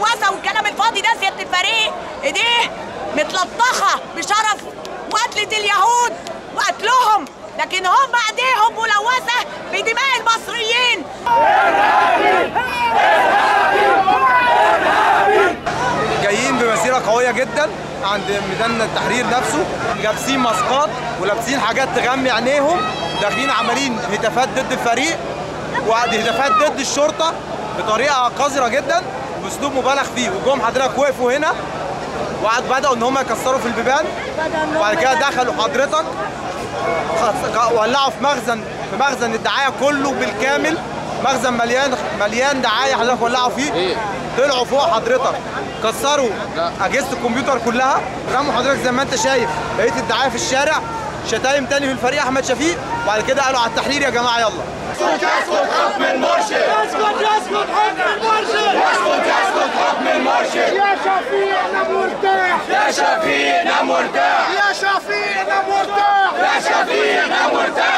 ملوثه والكلام الفاضي ده سياده الفريق ايديه متلطخه بشرف وقتله اليهود وقتلهم لكن هم ايديهم ملوثه بدماء المصريين جايين بمسيره قويه جدا عند ميدان التحرير نفسه لابسين ماسكات ولابسين حاجات تغمي عينيهم داخلين عمالين هتافات ضد الفريق وهتافات ضد الشرطه بطريقه قذره جدا باسلوب مبالغ فيه وجم حضرتك وقفوا هنا وقعد بداوا ان هم يكسروا في البيبان وبعد كده دخلوا حضرتك خلاص- ولعوا في مخزن في مخزن الدعايه كله بالكامل مخزن مليان مليان دعايه حضرتك ولعوا فيه إيه؟ طلعوا فوق حضرتك كسروا لا. اجهزه الكمبيوتر كلها رموا حضرتك زي ما انت شايف بقيه الدعايه في الشارع شتايم تاني في الفريق احمد شفيق وبعد كده قالوا على التحرير يا جماعه يلا اسكت اسكت حكم المرشد اسكت اسكت حكم المرشد يا شفيقنا مرتاح يا شفيقنا مرتاح يا شفيقنا مرتاح يا شفيقنا مرتاح